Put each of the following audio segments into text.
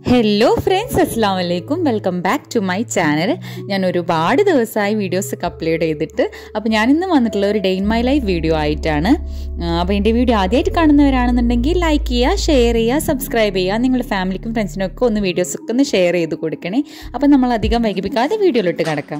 Hello friends അസ്സാം വലൈക്കും welcome back to my channel ഞാൻ ഒരുപാട് ദിവസമായി വീഡിയോസ് ഒക്കെ അപ്ലോഡ് ചെയ്തിട്ട് അപ്പോൾ ഞാനിന്ന് വന്നിട്ടുള്ള ഒരു day in my life video ആയിട്ടാണ് അപ്പോൾ എൻ്റെ വീഡിയോ ആദ്യമായിട്ട് കാണുന്നവരാണെന്നുണ്ടെങ്കിൽ ലൈക്ക് ചെയ്യുക ഷെയർ ചെയ്യുക സബ്സ്ക്രൈബ് ചെയ്യുക നിങ്ങളുടെ ഫാമിലിക്കും ഫ്രണ്ട്സിനും ഒക്കെ ഒന്ന് വീഡിയോസൊക്കെ ഒന്ന് ഷെയർ ചെയ്ത് കൊടുക്കണേ അപ്പോൾ നമ്മൾ അധികം വൈകിപ്പിക്കാതെ വീഡിയോയിലോട്ട് കിടക്കാം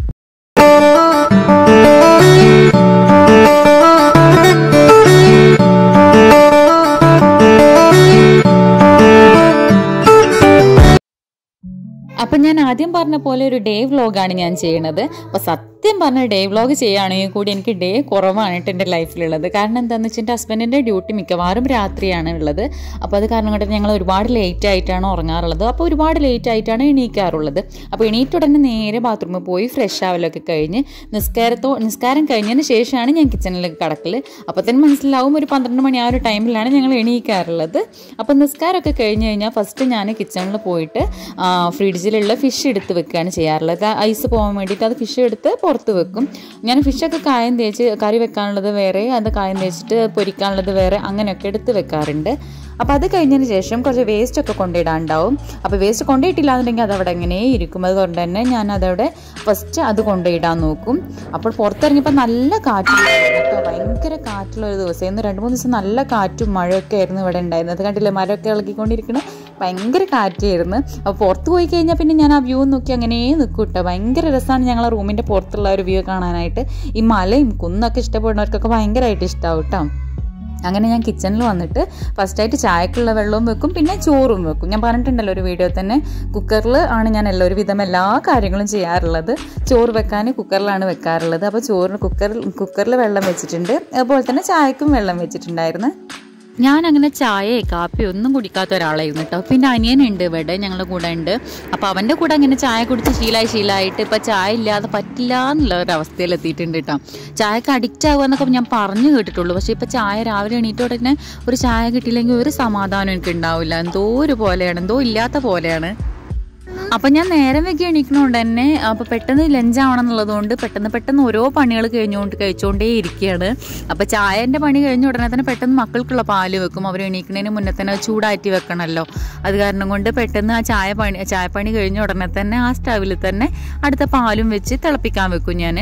അപ്പം ഞാൻ ആദ്യം പറഞ്ഞ പോലെ ഒരു ഡേ വ്ലോഗാണ് ഞാൻ ചെയ്യണത് അപ്പോൾ സത്യം പറഞ്ഞ ഡേ വ്ലോഗ് ചെയ്യുകയാണെങ്കിൽ കൂടി എനിക്ക് ഡേ കുറവാണ് കേട്ടോ എൻ്റെ ലൈഫിലുള്ളത് കാരണം എന്താണെന്ന് വെച്ചാൽ എൻ്റെ ഹസ്ബൻഡിൻ്റെ ഡ്യൂട്ടി മിക്കവാറും രാത്രിയാണ് ഉള്ളത് അപ്പോൾ അത് കാരണം കൊണ്ട് ഞങ്ങൾ ഒരുപാട് ലേറ്റ് ആയിട്ടാണ് ഉറങ്ങാറുള്ളത് അപ്പോൾ ഒരുപാട് ലേറ്റ് ആയിട്ടാണ് എണീക്കാറുള്ളത് അപ്പോൾ എണീറ്റ് ഉടനെ നേരെ ബാത്റൂമിൽ പോയി ഫ്രഷ് ആവലൊക്കെ കഴിഞ്ഞ് നിസ്കാരത്തോ നിസ്കാരം കഴിഞ്ഞതിന് ശേഷമാണ് ഞാൻ കിച്ചണിലേക്ക് കടക്കൽ അപ്പോൾ തന്നെ മനസ്സിലാവും ഒരു പന്ത്രണ്ട് മണി ആ ഒരു ടൈമിലാണ് ഞങ്ങൾ എണീക്കാറുള്ളത് അപ്പോൾ നിസ്കാരമൊക്കെ കഴിഞ്ഞ് കഴിഞ്ഞാൽ ഫസ്റ്റ് ഞാൻ കിച്ചണിൽ പോയിട്ട് ഫ്രിഡ്ജിലുള്ള ഫിഷ് എടുത്ത് വെക്കുകയാണ് ചെയ്യാറുള്ളത് ഐസ് പോകാൻ വേണ്ടിയിട്ട് അത് ഫിഷ് എടുത്ത് പുറത്ത് വെക്കും ഞാൻ ഫിഷൊക്കെ കായം തേച്ച് കറി വെക്കാനുള്ളത് വേറെ അത് കായം തേച്ചിട്ട് പൊരിക്കാനുള്ളത് വേറെ അങ്ങനെയൊക്കെ എടുത്ത് വെക്കാറുണ്ട് അപ്പോൾ അത് കഴിഞ്ഞതിന് ശേഷം കുറച്ച് വേസ്റ്റ് ഒക്കെ കൊണ്ടിടാണ്ടാവും അപ്പോൾ വേസ്റ്റ് കൊണ്ടിട്ടില്ല എന്നുണ്ടെങ്കിൽ അത് അവിടെ എങ്ങനെ ഇരിക്കും അതുകൊണ്ട് തന്നെ ഞാൻ അതവിടെ ഫസ്റ്റ് അത് കൊണ്ടിടാൻ നോക്കും അപ്പോൾ പുറത്തിറങ്ങിയപ്പോൾ നല്ല കാറ്റ് കേട്ടോ ഭയങ്കര കാറ്റുള്ള ഒരു ദിവസം ഇന്ന് രണ്ട് മൂന്ന് ദിവസം നല്ല കാറ്റും മഴയൊക്കെ ആയിരുന്നു ഇവിടെ ഉണ്ടായിരുന്നത് അത് കണ്ടില്ലേ മരമൊക്കെ ഇളകിക്കൊണ്ടിരിക്കണം ഭയങ്കര കാറ്റായിരുന്നു അപ്പോൾ പുറത്ത് പോയി കഴിഞ്ഞാൽ പിന്നെ ഞാൻ ആ വ്യൂ നോക്കി അങ്ങനെ നിൽക്കും കേട്ടോ ഭയങ്കര രസമാണ് ഞങ്ങളെ റൂമിൻ്റെ പുറത്തുള്ള ഒരു വ്യൂ കാണാനായിട്ട് ഈ മലയും കുന്നൊക്കെ ഇഷ്ടപ്പെടുന്നവർക്കൊക്കെ ഭയങ്കരമായിട്ട് ഇഷ്ടമാവും കേട്ടോ അങ്ങനെ ഞാൻ കിച്ചണിൽ വന്നിട്ട് ഫസ്റ്റായിട്ട് ചായക്കുള്ള വെള്ളവും വെക്കും പിന്നെ ചോറും വെക്കും ഞാൻ പറഞ്ഞിട്ടുണ്ടല്ലോ ഒരു വീഡിയോ തന്നെ കുക്കറിൽ ആണ് ഞാൻ എല്ലാ ഒരുവിധം എല്ലാ കാര്യങ്ങളും ചെയ്യാറുള്ളത് ചോറ് വെക്കാൻ കുക്കറിലാണ് വെക്കാറുള്ളത് അപ്പോൾ ചോറിന് കുക്കറിൽ കുക്കറിൽ വെള്ളം വെച്ചിട്ടുണ്ട് അതുപോലെ തന്നെ ചായക്കും വെള്ളം വെച്ചിട്ടുണ്ടായിരുന്നു ഞാൻ അങ്ങനെ ചായ കാപ്പി ഒന്നും കുടിക്കാത്ത ഒരാളായിരുന്നു കേട്ടോ പിന്നെ അനിയനുണ്ട് ഇവിടെ ഞങ്ങളുടെ കൂടെ ഉണ്ട് അപ്പോൾ അവൻ്റെ കൂടെ അങ്ങനെ ചായ കുടിച്ച് ശീലമായി ശീലമായിട്ട് ഇപ്പോൾ ചായ ഇല്ലാതെ പറ്റില്ല എന്നുള്ള ഒരു അവസ്ഥയിൽ എത്തിയിട്ടുണ്ട് കേട്ടോ ചായക്ക് അഡിക്റ്റ് ആവുക എന്നൊക്കെ ഞാൻ പറഞ്ഞു കേട്ടിട്ടുള്ളൂ പക്ഷേ ഇപ്പോൾ ചായ രാവിലെ എണീറ്റ ഉടനെ ഒരു ചായ കിട്ടിയില്ലെങ്കിൽ ഒരു സമാധാനം എനിക്ക് ഉണ്ടാവില്ല എന്തോ ഒരു പോലെയാണ് എന്തോ ഇല്ലാത്ത പോലെയാണ് അപ്പം ഞാൻ നേരം വെക്കി എണീക്കണോണ്ട് തന്നെ അപ്പോൾ പെട്ടെന്ന് ലഞ്ച് ആവണം എന്നുള്ളതുകൊണ്ട് പെട്ടെന്ന് പെട്ടെന്ന് ഓരോ പണികൾ കഴിഞ്ഞുകൊണ്ട് കഴിച്ചുകൊണ്ടേ ഇരിക്കുകയാണ് അപ്പോൾ ചായൻ്റെ പണി കഴിഞ്ഞ ഉടനെ തന്നെ പെട്ടെന്ന് മക്കൾക്കുള്ള പാല് വെക്കും അവർ എണീക്കുന്നതിന് മുന്നേ തന്നെ ചൂടാറ്റി വെക്കണമല്ലോ അത് കാരണം കൊണ്ട് പെട്ടെന്ന് ആ ചായ പണി ചായപ്പണി കഴിഞ്ഞ ഉടനെ തന്നെ ആ സ്റ്റവിൽ തന്നെ അടുത്ത പാലും വെച്ച് തിളപ്പിക്കാൻ വെക്കും ഞാൻ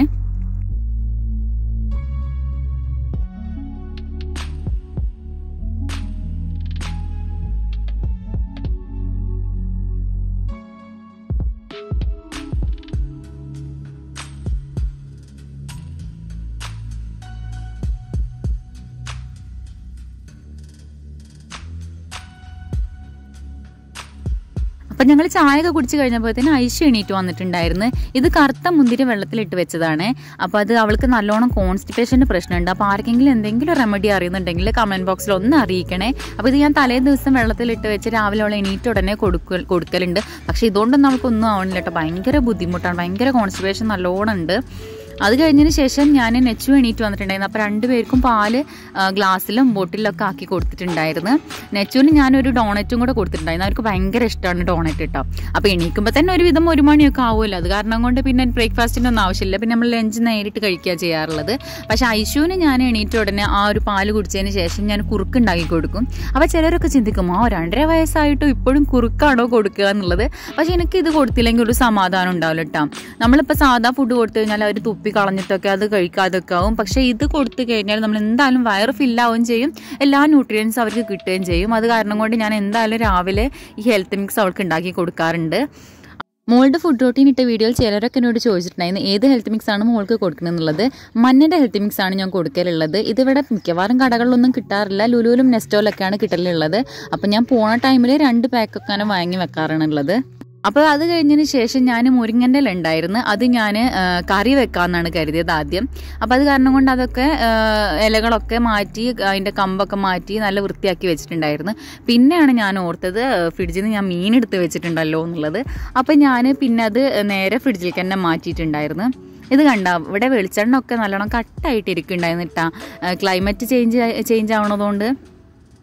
അപ്പം ഞങ്ങൾ ചായയൊക്കെ കുടിച്ച് കഴിഞ്ഞപ്പോഴത്തേന് ഐശ്വ എണീറ്റ് വന്നിട്ടുണ്ടായിരുന്നു ഇത് കറുത്ത മുന്തിരി വെള്ളത്തിലിട്ട് വെച്ചതാണ് അപ്പോൾ അത് അവൾക്ക് നല്ലോണം കോൺസ്റ്റിപ്പേഷൻ്റെ പ്രശ്നമുണ്ട് അപ്പോൾ ആർക്കെങ്കിലും എന്തെങ്കിലും റെമഡി അറിയുന്നുണ്ടെങ്കിൽ കമൻറ്റ് ബോക്സിൽ ഒന്ന് അറിയിക്കണേ അപ്പോൾ ഇത് ഞാൻ തലേ ദിവസം വെള്ളത്തിലിട്ട് വെച്ച് രാവിലെ അവൾ എണീറ്റ് ഉടനെ കൊടുക്കൽ കൊടുക്കലുണ്ട് പക്ഷേ ഇതുകൊണ്ടൊന്നും അവൾക്കൊന്നും ആവണില്ല കേട്ടോ ഭയങ്കര ബുദ്ധിമുട്ടാണ് ഭയങ്കര കോൺസ്റ്റിപ്പേഷൻ നല്ലോണം ഉണ്ട് അത് കഴിഞ്ഞതിന് ശേഷം ഞാൻ നെച്ചു എണീറ്റ് വന്നിട്ടുണ്ടായിരുന്നു അപ്പോൾ രണ്ടുപേർക്കും പാല് ഗ്ലാസ്സിലും ബോട്ടിലൊക്കെ ആക്കി കൊടുത്തിട്ടുണ്ടായിരുന്നു നെച്ചുവിന് ഞാനൊരു ഡോണറ്റും കൂടെ കൊടുത്തിട്ടുണ്ടായിരുന്നു അവർക്ക് ഭയങ്കര ഇഷ്ടമാണ് ഡോണറ്റ് കേട്ടോ അപ്പോൾ എണീക്കുമ്പോൾ തന്നെ ഒരുവിധം ഒരു മണിയൊക്കെ ആവുമല്ലോ അത് കാരണം കൊണ്ട് പിന്നെ ബ്രേക്ക്ഫാസ്റ്റിൻ്റെ ഒന്നും ആവശ്യമില്ല പിന്നെ നമ്മൾ ലഞ്ച് നേരിട്ട് കഴിക്കുക ചെയ്യാറുള്ളത് പക്ഷേ ഐശുവിന് ഞാൻ എണീറ്റ ഉടനെ ആ ഒരു പാല് കുടിച്ചതിന് ശേഷം ഞാൻ കുറുക്ക് ഉണ്ടാക്കി കൊടുക്കും അപ്പോൾ ചിലരൊക്കെ ചിന്തിക്കും ആ രണ്ടര വയസ്സായിട്ടും ഇപ്പോഴും കുറുക്കാണോ കൊടുക്കുക എന്നുള്ളത് പക്ഷേ എനിക്ക് ഇത് കൊടുത്തില്ലെങ്കിൽ ഒരു സമാധാനം ഉണ്ടാവില്ല കേട്ടോ നമ്മളിപ്പോൾ സാധാ ഫുഡ് കൊടുത്തു കഴിഞ്ഞാൽ അവർ തുപ്പി തുപ്പി കളഞ്ഞിട്ടൊക്കെ അത് കഴിക്കാതൊക്കെ ആവും പക്ഷേ ഇത് കൊടുത്തു കഴിഞ്ഞാൽ നമ്മൾ എന്തായാലും വയറ് ഫില്ലാവുകയും ചെയ്യും എല്ലാ ന്യൂട്രിയൻസും അവർക്ക് കിട്ടുകയും ചെയ്യും അത് കാരണം കൊണ്ട് ഞാൻ എന്തായാലും രാവിലെ ഈ ഹെൽത്ത് മിക്സ് അവൾക്ക് ഉണ്ടാക്കി കൊടുക്കാറുണ്ട് മോളുടെ ഫുഡ് റോട്ടീൻ ഇട്ട വീഡിയോയിൽ ചിലരൊക്കെ എന്നോട് ചോദിച്ചിട്ടുണ്ടായിരുന്നു ഏത് ഹെൽത്ത് മിക്സ് ആണ് മോൾക്ക് കൊടുക്കണമെന്നുള്ളത് മഞ്ഞൻ്റെ ഹെൽത്ത് മിക്സ് ആണ് ഞാൻ കൊടുക്കലുള്ളത് ഇതിവിടെ മിക്കവാറും കടകളിലൊന്നും കിട്ടാറില്ല ലുലുവിലും നെസ്റ്റോലൊക്കെയാണ് കിട്ടലുള്ളത് അപ്പം ഞാൻ പോണ ടൈമിൽ രണ്ട് പാക്കൊക്കെ വാങ്ങി വെക്കാറാണുള്ളത് അപ്പോൾ അത് കഴിഞ്ഞതിന് ശേഷം ഞാൻ മുരിങ്ങൻ്റെ ഉണ്ടായിരുന്നു അത് ഞാൻ കറി വെക്കാമെന്നാണ് കരുതിയത് ആദ്യം അപ്പോൾ അത് കാരണം കൊണ്ട് അതൊക്കെ ഇലകളൊക്കെ മാറ്റി അതിൻ്റെ കമ്പൊക്കെ മാറ്റി നല്ല വൃത്തിയാക്കി വെച്ചിട്ടുണ്ടായിരുന്നു പിന്നെയാണ് ഞാൻ ഓർത്തത് ഫ്രിഡ്ജിൽ നിന്ന് ഞാൻ മീൻ എടുത്ത് വെച്ചിട്ടുണ്ടല്ലോ എന്നുള്ളത് അപ്പോൾ ഞാൻ പിന്നെ അത് നേരെ ഫ്രിഡ്ജിലേക്ക് തന്നെ മാറ്റിയിട്ടുണ്ടായിരുന്നു ഇത് കണ്ട ഇവിടെ വെളിച്ചെണ്ണ ഒക്കെ നല്ലോണം കട്ടായിട്ട് ഇരിക്കുന്നുണ്ടായിരുന്നു കേട്ടാ ക്ലൈമറ്റ് ചേഞ്ച് ചേഞ്ച് ആവണതുകൊണ്ട്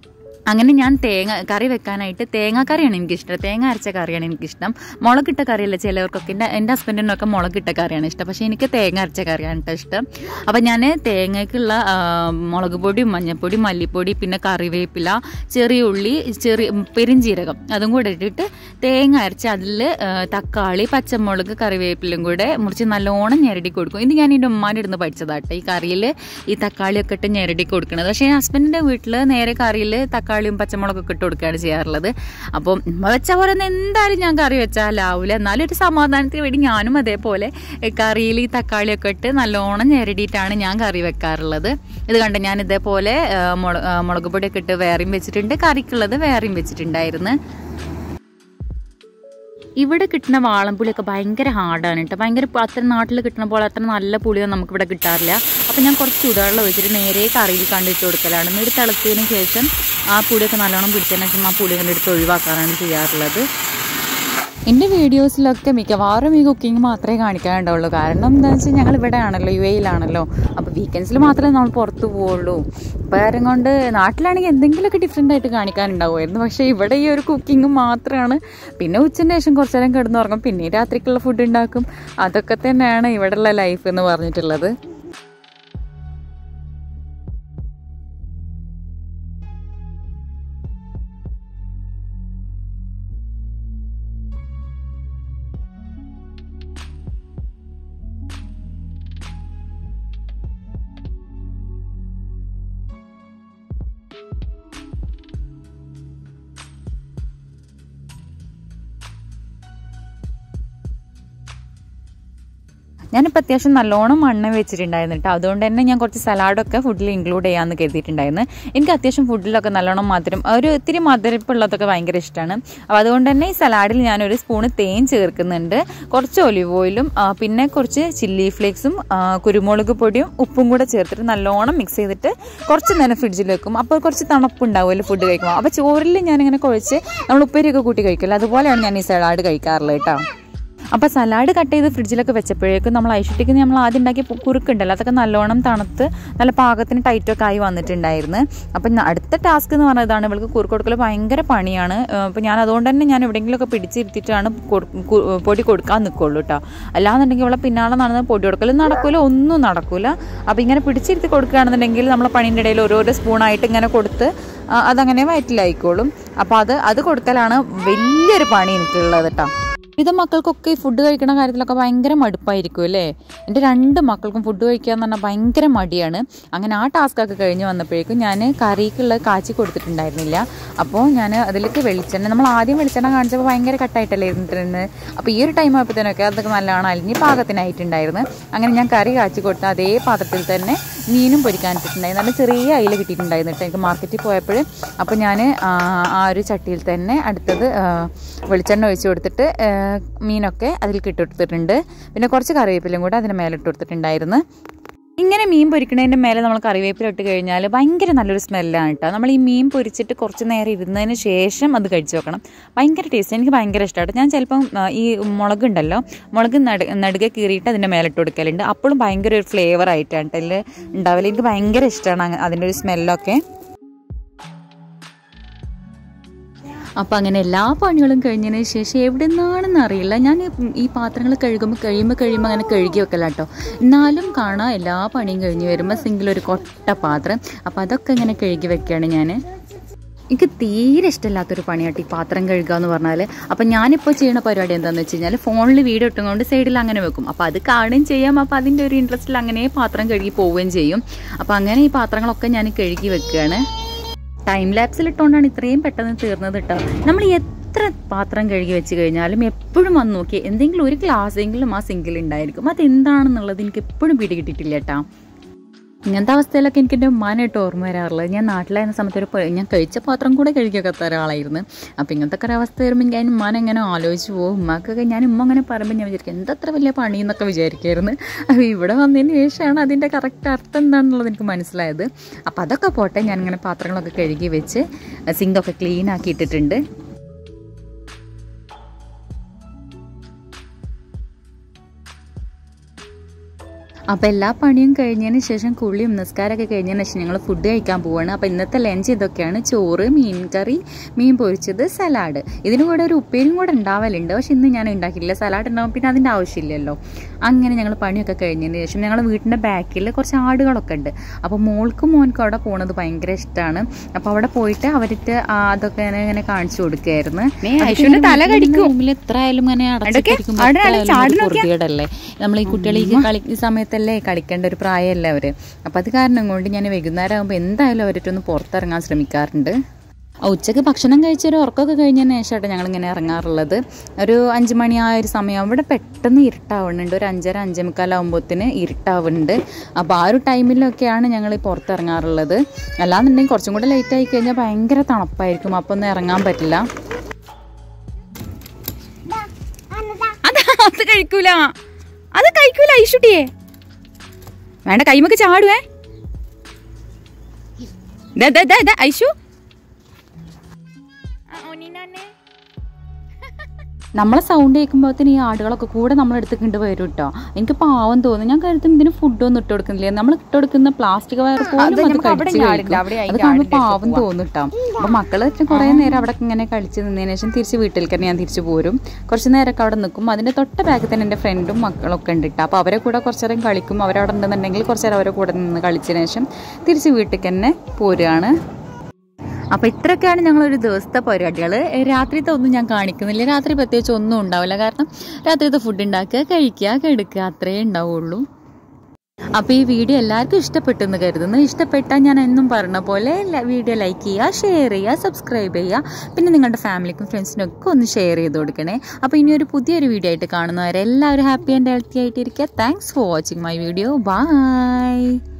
അങ്ങനെ ഞാൻ തേങ്ങ കറി വെക്കാനായിട്ട് തേങ്ങാക്കറിയാണ് എനിക്കിഷ്ടം തേങ്ങ അരച്ച കറിയാണ് എനിക്കിഷ്ടം മുളകിട്ട കറിയല്ല ചിലവർക്കൊക്കെ എൻ്റെ എൻ്റെ ഹസ്ബൻഡിനൊക്കെ മുളകിട്ട കറിയാണ് ഇഷ്ടം പക്ഷേ എനിക്ക് തേങ്ങ അരച്ച കറിയാണ് കേട്ടോ ഇഷ്ടം അപ്പം ഞാൻ തേങ്ങയ്ക്കുള്ള ആ, മുളക് പൊടി മഞ്ഞൾപ്പൊടി മല്ലിപ്പൊടി പിന്നെ കറിവേപ്പില ചെറിയ ഉള്ളി ചെറിയ പെരിഞ്ചീരകം അതും കൂടെ ഇട്ടിട്ട് തേങ്ങ അരച്ച് അതിൽ തക്കാളി പച്ചമുളക് കറിവേപ്പിലും കൂടെ മുറിച്ച് നല്ലോണം ഞെരടി കൊടുക്കും ഇത് ഞാൻ എൻ്റെ ഉമ്മാൻ്റെ അടുത്ത് പഠിച്ചതാട്ടോ ഈ കറിയിൽ ഈ തക്കാളിയൊക്കെ ഇട്ട് ഞെരടി കൊടുക്കുന്നത് പക്ഷേ ഹസ്ബൻഡിൻ്റെ വീട്ടിൽ നേരെ കറിയിൽ തക്കാളിയും പച്ചമുളകൊക്കെ ഇട്ട് കൊടുക്കുകയാണ് ചെയ്യാറുള്ളത് അപ്പം ഉമ്മ വെച്ച പോലെ ഒന്നും എന്തായാലും ഞാൻ കറി വെച്ചാലാവില്ല എന്നാലും ഒരു സമാധാനത്തിന് വേണ്ടി ഞാനും അതേപോലെ കറിയിൽ ഈ തക്കാളിയൊക്കെ ഇട്ട് നല്ലോണം ഞെരടിയിട്ടാണ് ഞാൻ കറി വെക്കാറുള്ളത് ഇത് കണ്ട് ഞാൻ ഇതേപോലെ ആ, മുള- ആ, മുളക് പൊടിയൊക്കെ ഇട്ട് വേറെയും വെച്ചിട്ടുണ്ട് കറിക്കുള്ളത് വേറെയും വെച്ചിട്ടുണ്ടായിരുന്നു ഇവിടെ കിട്ടുന്ന വാളംപുളിയൊക്കെ ഭയങ്കര ഹാർഡാണ് കേട്ടോ ഭയങ്കര പ- അത്ര നാട്ടിൽ കിട്ടുന്ന പോലെ അത്ര നല്ല പുളിയൊന്നും നമുക്ക് ഇവിടെ കിട്ടാറില്ല അപ്പം ഞാൻ കുറച്ച് ചൂടുവെള്ളം ഒഴിച്ചിട്ട് നേരെ കറിയിൽ കണ്ടിട്ട് കൊടുക്കലാണ് എന്നിട്ട് തിളച്ചതിന് ശേഷം ആ പുളിയൊക്കെ നല്ലോണം പിടിച്ചതിന് ശേഷം ആ പുളി കണ്ടെടുത്ത് ഒഴിവാക്കാറാണ് ചെയ്യാറുള്ളത് എൻ്റെ വീഡിയോസിലൊക്കെ മിക്കവാറും ഈ കുക്കിംഗ് മാത്രമേ കാണിക്കാനുണ്ടാവുള്ളൂ കാരണം എന്താണെന്ന് വെച്ചാൽ ഞങ്ങൾ ഇവിടെ ആണല്ലോ യു എയിലാണല്ലോ അപ്പോൾ വീക്കെൻഡ്സിൽ മാത്രമേ നമ്മൾ പുറത്ത് പോവുള്ളൂ അപ്പോൾ കാര്യം കൊണ്ട് നാട്ടിലാണെങ്കിൽ എന്തെങ്കിലുമൊക്കെ ഡിഫറെൻ്റ് ആയിട്ട് കാണിക്കാനുണ്ടാവുമായിരുന്നു പക്ഷേ ഇവിടെ ഈ ഒരു കുക്കിംഗ് മാത്രമാണ് പിന്നെ ഉച്ചൻ്റെ ശേഷം കുറച്ച് നേരം കിടന്നുറങ്ങും പിന്നെ രാത്രിക്കുള്ള ഫുഡ് ഉണ്ടാക്കും അതൊക്കെ തന്നെയാണ് ഇവിടെയുള്ള ലൈഫ് എന്ന് പറഞ്ഞിട്ടുള്ളത് ഞാനിപ്പോൾ അത്യാവശ്യം നല്ലോണം മണ്ണ് വെച്ചിട്ടുണ്ടായിരുന്നു കേട്ടോ അതുകൊണ്ട് തന്നെ ഞാൻ കുറച്ച് സലാഡൊക്കെ ഫുഡിൽ ഇൻക്ലൂഡ് ചെയ്യാമെന്ന് കരുതിയിട്ടുണ്ടായിരുന്നു എനിക്ക് അത്യാവശ്യം ഫുഡിലൊക്കെ നല്ലോണം മധുരം ഒരു ഇത്തിരി മധുരപ്പുള്ളതൊക്കെ ഭയങ്കര ഇഷ്ടമാണ് അപ്പോൾ അതുകൊണ്ട് തന്നെ ഈ സലാഡിൽ ഞാനൊരു സ്പൂണ് തേൻ ചേർക്കുന്നുണ്ട് കുറച്ച് ഒലിവ് ഓയിലും ആ, പിന്നെ കുറച്ച് ചില്ലി ഫ്ലേക്സും ആ, കുരുമുളക് പൊടിയും ഉപ്പും കൂടെ ചേർത്തിട്ട് നല്ലോണം മിക്സ് ചെയ്തിട്ട് കുറച്ച് നേരം ഫ്രിഡ്ജിൽ വെക്കും അപ്പോൾ കുറച്ച് തണുപ്പുണ്ടാവുമല്ലോ ഫുഡ് കഴിക്കുമ്പോൾ അപ്പോൾ ചോറിൽ ഞാനിങ്ങനെ കുഴച്ച് നമ്മൾ ഉപ്പേരിയൊക്കെ കൂട്ടി കഴിക്കില്ല അതുപോലെയാണ് ഞാൻ ഈ സലാഡ് കഴിക്കാറുള്ളത് കേട്ടോ അപ്പോൾ സലാഡ് കട്ട് ചെയ്ത് ഫ്രിഡ്ജിലൊക്കെ വെച്ചപ്പോഴേക്കും നമ്മൾ ഐഷുട്ടിക്ക് നമ്മൾ ആദ്യം ഉണ്ടാക്കിയ പു- കുറുക്കുണ്ടല്ലോ അതൊക്കെ നല്ലോണം തണുത്ത് നല്ല പാകത്തിന് ടൈറ്റൊക്കെ ആയി വന്നിട്ടുണ്ടായിരുന്നു അപ്പം ന- അടുത്ത ടാസ്ക് എന്ന് പറഞ്ഞതാണ് ഇവൾക്ക് കുറുക്ക് കൊടുക്കൽ ഭയങ്കര പണിയാണ് അപ്പോൾ ഞാൻ അതുകൊണ്ട് തന്നെ ഞാൻ എവിടെയെങ്കിലുമൊക്കെ പിടിച്ചിരുത്തിയിട്ടാണ് കൊടു- കു- പൊടി കൊടുക്കാൻ നിൽക്കുള്ളൂ കേട്ടോ അല്ലാന്നുണ്ടെങ്കിൽ ഇവളെ പിന്നാലെ നടന്ന് പൊടി കൊടുക്കലും നടക്കൂല ഒന്നും നടക്കൂല അപ്പോൾ ഇങ്ങനെ പിടിച്ചിരുത്തി കൊടുക്കുകയാണെന്നുണ്ടെങ്കിൽ നമ്മളെ പണീൻ്റെ ഇടയിൽ ഓരോരോ സ്പൂണായിട്ട് ഇങ്ങനെ കൊടുത്ത് ആ, അതങ്ങനെ വയറ്റിലായിക്കോളും അപ്പോൾ അത് അത് കൊടുക്കലാണ് വലിയൊരു പണി എനിക്കുള്ളത് കേട്ടോ ഇത് മക്കൾക്കൊക്കെ ഈ ഫുഡ് കഴിക്കണ കാര്യത്തിലൊക്കെ ഭയങ്കര മടുപ്പായിരിക്കും അല്ലേ എൻ്റെ രണ്ട് മക്കൾക്കും ഫുഡ് കഴിക്കുക എന്ന് പറഞ്ഞാൽ ഭയങ്കര മടിയാണ് അങ്ങനെ ആ ടാസ്കൊക്കെ കഴിഞ്ഞ് വന്നപ്പോഴേക്കും ഞാൻ കറിക്കുള്ള കാച്ചി കൊടുത്തിട്ടുണ്ടായിരുന്നില്ല അപ്പോൾ ഞാൻ അതിലേക്ക് വെളിച്ചെണ്ണ നമ്മൾ ആദ്യം വെളിച്ചെണ്ണ കാണിച്ചപ്പോൾ ഭയങ്കര കട്ടായിട്ടല്ലേ ഇരുന്നിട്ടിരുന്നത് അപ്പോൾ ഈ ഒരു ടൈം ആയപ്പോഴത്തേനൊക്കെ അതൊക്കെ നല്ലതാണ് അലിഞ്ഞ് പാകത്തിനായിട്ടുണ്ടായിരുന്നു അങ്ങനെ ഞാൻ കറി കാച്ചി കൊടുത്ത അതേ പാത്രത്തിൽ തന്നെ മീനും പൊരിക്കാൻ ഇട്ടിട്ടുണ്ടായിരുന്നു നല്ല ചെറിയ അയില കിട്ടിയിട്ടുണ്ടായിരുന്നു കേട്ടോ എനിക്ക് മാർക്കറ്റിൽ പോയപ്പോൾ അപ്പോൾ ഞാൻ ആ ഒരു ചട്ടിയിൽ തന്നെ അടുത്തത് ആ, വെളിച്ചെണ്ണ ഒഴിച്ച് കൊടുത്തിട്ട് ആ, മീനൊക്കെ അതിൽ കിട്ടുകൊടുത്തിട്ടുണ്ട് പിന്നെ കുറച്ച് കറിവേപ്പിലും കൂടെ അതിന് മേലെ ഇട്ട് കൊടുത്തിട്ടുണ്ടായിരുന്നു ഇങ്ങനെ മീൻ പൊരിക്കണതിൻ്റെ മേലെ നമ്മൾ കറിവേപ്പില ഇട്ട് കഴിഞ്ഞാൽ ഭയങ്കര നല്ലൊരു സ്മെല്ലാണ് കേട്ടോ നമ്മൾ ഈ മീൻ പൊരിച്ചിട്ട് കുറച്ച് നേരം ഇരുന്നതിന് ശേഷം അത് കഴിച്ചു നോക്കണം ഭയങ്കര ടേസ്റ്റ് എനിക്ക് ഭയങ്കര ഇഷ്ടമാണ് ഞാൻ ചിലപ്പം ആ, ഈ മുളക് ഉണ്ടല്ലോ മുളക് നട നടുകെ കീറിയിട്ട് അതിൻ്റെ മേലെ ഇട്ട് കൊടുക്കലുണ്ട് അപ്പോഴും ഭയങ്കര ഒരു ഫ്ലേവർ ആയിട്ടാണ് കേട്ടോ അതിൽ ഉണ്ടാവില്ല എനിക്ക് ഭയങ്കര ഇഷ്ടമാണ് അതിൻ്റെ ഒരു സ്മെല്ലൊക്കെ അപ്പം അങ്ങനെ എല്ലാ പണികളും കഴിഞ്ഞതിന് ശേഷം എവിടെ നിന്നാണെന്ന് അറിയില്ല ഞാൻ ഈ പാത്രങ്ങൾ കഴുകുമ്പോൾ കഴിയുമ്പോൾ കഴിയുമ്പോൾ അങ്ങനെ കഴുകി വെക്കല കേട്ടോ എന്നാലും കാണാം എല്ലാ പണിയും കഴിഞ്ഞ് വരുമ്പോൾ സിംഗിലൊരു കൊട്ട പാത്രം അപ്പം അതൊക്കെ ഇങ്ങനെ കഴുകി വെക്കുകയാണ് ഞാൻ എനിക്ക് തീരെ ഇഷ്ടമില്ലാത്തൊരു പണിയാട്ടോ ഈ പാത്രം കഴുകുക എന്ന് പറഞ്ഞാൽ അപ്പം ഞാനിപ്പോൾ ചെയ്യുന്ന പരിപാടി എന്താണെന്ന് വെച്ച് കഴിഞ്ഞാൽ ഫോണിൽ വീഡിയോ ഇട്ടുകൊണ്ട് സൈഡിൽ അങ്ങനെ വെക്കും അപ്പോൾ അത് കാണുകയും ചെയ്യാം അപ്പോൾ അതിൻ്റെ ഒരു ഇൻട്രസ്റ്റിൽ അങ്ങനെ പാത്രം കഴുകി പോവുകയും ചെയ്യും അപ്പോൾ അങ്ങനെ ഈ പാത്രങ്ങളൊക്കെ ഞാൻ കഴുകി വെക്കുകയാണ് ടൈം ലാപ്സിൽ ഇട്ടുകൊണ്ടാണ് ഇത്രയും പെട്ടെന്ന് തീർന്നത് കേട്ടോ നമ്മൾ എത്ര പാത്രം കഴുകി വെച്ച് കഴിഞ്ഞാലും എപ്പോഴും വന്ന് നോക്കി എന്തെങ്കിലും ഒരു ഗ്ലാസ് എങ്കിലും ആ സിങ്കിൽ ഉണ്ടായിരിക്കും അതെന്താണെന്നുള്ളത് എനിക്ക് എപ്പോഴും പിടി കിട്ടിയിട്ടില്ല കേട്ടോ ഇങ്ങനത്തെ അവസ്ഥയിലൊക്കെ എനിക്ക് എൻ്റെ ഉമ്മാനായിട്ട് ഓർമ്മ വരാറുള്ളത് ഞാൻ നാട്ടിലായിരുന്ന സമയത്ത് ഒരു പ- ഞാൻ കഴിച്ച പാത്രം കൂടെ കഴുകിയൊക്കെ ഒരാളായിരുന്നു അപ്പോൾ ഇങ്ങനത്തെ ഒക്കെ ഒരു അവസ്ഥ വരുമ്പോൾ ഞാൻ ഉമ്മാനെ എങ്ങനെ ആലോചിച്ച് പോകും ഉമ്മാക്കൊക്കെ ഞാൻ ഉമ്മ അങ്ങനെ പറയുമ്പോൾ ഞാൻ വിചാരിക്കും എന്തത്ര വലിയ പണി എന്നൊക്കെ വിചാരിക്കുമായിരുന്നു അപ്പോൾ ഇവിടെ വന്നതിന് ശേഷമാണ് അതിൻ്റെ കറക്റ്റ് അർത്ഥം എന്താണെന്നുള്ളത് എനിക്ക് മനസ്സിലായത് അപ്പോൾ അതൊക്കെ പോട്ടെ ഞാനിങ്ങനെ പാത്രങ്ങളൊക്കെ കഴുകി വെച്ച് സിങ്കൊക്കെ ക്ലീൻ ആക്കി ഇട്ടിട്ടുണ്ട് അപ്പോൾ എല്ലാ പണിയും കഴിഞ്ഞതിന് ശേഷം കുളിയും നിസ്കാരമൊക്കെ കഴിഞ്ഞതിന് ശേഷം ഞങ്ങൾ ഫുഡ് കഴിക്കാൻ പോവാണ് അപ്പോൾ ഇന്നത്തെ ലഞ്ച് ഇതൊക്കെയാണ് ചോറ് മീൻ കറി മീൻ പൊരിച്ചത് സലാഡ് ഇതിന് കൂടെ ഒരു ഉപ്പേരും കൂടെ ഉണ്ടാവലുണ്ട് പക്ഷെ ഇന്ന് ഞാൻ ഉണ്ടാക്കിയില്ല സലാഡ് ഉണ്ടാവും പിന്നെ അതിൻ്റെ ആവശ്യമില്ലല്ലോ അങ്ങനെ ഞങ്ങൾ പണിയൊക്കെ കഴിഞ്ഞതിന് ശേഷം ഞങ്ങളുടെ വീട്ടിൻ്റെ ബാക്കിൽ കുറച്ച് ആടുകളൊക്കെ ഉണ്ട് അപ്പോൾ മോൾക്കും മോൻക്കും അവിടെ പോകുന്നത് ഭയങ്കര ഇഷ്ടമാണ് അപ്പോൾ അവിടെ പോയിട്ട് അവർക്ക് ആ അതൊക്കെ ഇങ്ങനെ ഇങ്ങനെ കാണിച്ചു കൊടുക്കുകയായിരുന്നു ഐശുവിന്റെ തല കടിക്കും. റൂമിൽ എത്ര ആയാലും ഇങ്ങനെ അടച്ചിട്ടിരിക്കുമ്പോൾ അവിടെ ആള് എത്ര ആയാലും ചാടി ഒരു നോക്കിയാ? പൊറുതികേടല്ലേ നമ്മൾ ഈ കുട്ടികളെ ഈ കളി ഈ സമയത്തല്ലേ കളിക്കേണ്ട ഒരു പ്രായമല്ലേ അവര് അപ്പം അത് കാരണം കൊണ്ട് ഞാൻ വൈകുന്നേരം ആകുമ്പോൾ എന്തായാലും അവരിട്ടൊന്ന് പുറത്തിറങ്ങാൻ ശ്രമിക്കാറുണ്ട് ആ, ഉച്ചയ്ക്ക് ഭക്ഷണം കഴിച്ചൊരു ഉറക്കമൊക്കെ കഴിഞ്ഞതിന് ശേഷമായിട്ട് ഞങ്ങളിങ്ങനെ ഇറങ്ങാറുള്ളത് ഒരു അഞ്ച് മണി ആ ഒരു സമയം അവിടെ പെട്ടെന്ന് ഇരുട്ടാവുന്നുണ്ട് ഒരു അഞ്ചര അഞ്ചേ മുക്കാലാകുമ്പോഴത്തേന് ഇരുട്ടാവുന്നുണ്ട് അപ്പോൾ ആ ഒരു ടൈമിലൊക്കെയാണ് ഞങ്ങൾ ഈ പുറത്തിറങ്ങാറുള്ളത് അല്ലാന്നുണ്ടെങ്കിൽ കുറച്ചും കൂടെ ലേറ്റ് ആയി കഴിഞ്ഞാൽ ഭയങ്കര തണുപ്പായിരിക്കും അപ്പോൾ ഒന്നും ഇറങ്ങാൻ പറ്റില്ല അത് അത് കഴിക്കൂല അത് കഴിക്കൂല ഐഷുട്ടിയെ വേണ്ട കൈമൊക്കെ ചാടുവേ ദേ, ദേ, ദേ, ദേ, ഐഷു നമ്മളെ സൗണ്ട് കേൾക്കുമ്പോഴത്തേന് ഈ ആടുകളൊക്കെ കൂടെ നമ്മളെടുത്ത് കൊണ്ട് വരും കേട്ടോ എനിക്ക് പാവം തോന്നും ഞാൻ കരുതും ഇതിന് ഫുഡൊന്നും ഇട്ട് കൊടുക്കുന്നില്ല നമ്മൾ ഇട്ട് കൊടുക്കുന്ന പ്ലാസ്റ്റിക് വയർ പോലും അത് നമുക്ക് അവിടെ കടിച്ച് ഞാടുണ്ട്. കഴിക്കും. അവിടെ അത് അതിന്റെ കാണുമ്പോൾ ആടിന്റെ പാവം തോന്നും കേട്ടോ അപ്പൊ മക്കള് കുറെ നേരം അവിടെ ഇങ്ങനെ കളിച്ച് നിന്നതിന് ശേഷം തിരിച്ച് വീട്ടിലേക്ക് തന്നെ ഞാൻ തിരിച്ചു പോരും കുറച്ച് നേരമൊക്കെ അവിടെ നിൽക്കും അതിന്റെ തൊട്ട ബാക്കിൽ തന്നെ എൻ്റെ ഫ്രണ്ടും മക്കളൊക്കെ ഉണ്ട് കേട്ടോ അപ്പോൾ അവരെ കൂടെ കുറച്ച് നേരം കളിക്കും അവരവിടെ ഉണ്ടെന്നുണ്ടെങ്കിൽ കുറച്ച് നേരം അവരെ കൂടെ നിന്ന് കളിച്ചതിന് ശേഷം തിരിച്ച് വീട്ടിലേക്ക് തന്നെ പോരുകയാണ് അപ്പോൾ ഇത്രയൊക്കെയാണ് ഞങ്ങളൊരു ദിവസത്തെ പരിപാടികൾ രാത്രിത്തെ ഒന്നും ഞാൻ കാണിക്കുന്നില്ല രാത്രി പ്രത്യേകിച്ച് ഒന്നും ഉണ്ടാവില്ല കാരണം രാത്രിത്തെ ഫുഡ് ഉണ്ടാക്കുക കഴിക്കുക കിടക്കുക അത്രയേ ഉണ്ടാവുള്ളൂ അപ്പോൾ ഈ വീഡിയോ എല്ലാവർക്കും ഇഷ്ടപ്പെട്ടെന്ന് കരുതുന്നു ഇഷ്ടപ്പെട്ടാൽ ഞാൻ എന്നും പറഞ്ഞ പോലെ ല- വീഡിയോ ലൈക്ക് ചെയ്യുക ഷെയർ ചെയ്യുക സബ്സ്ക്രൈബ് ചെയ്യുക പിന്നെ നിങ്ങളുടെ ഫാമിലിക്കും ഫ്രണ്ട്സിനും ഒക്കെ ഒന്ന് ഷെയർ ചെയ്ത് കൊടുക്കണേ അപ്പോൾ ഇനി ഒരു പുതിയൊരു വീഡിയോ ആയിട്ട് കാണുന്നവരെ എല്ലാവരും ഹാപ്പി ആൻഡ് ഹെൽത്തി ആയിട്ടിരിക്കുക thanks for watching my video by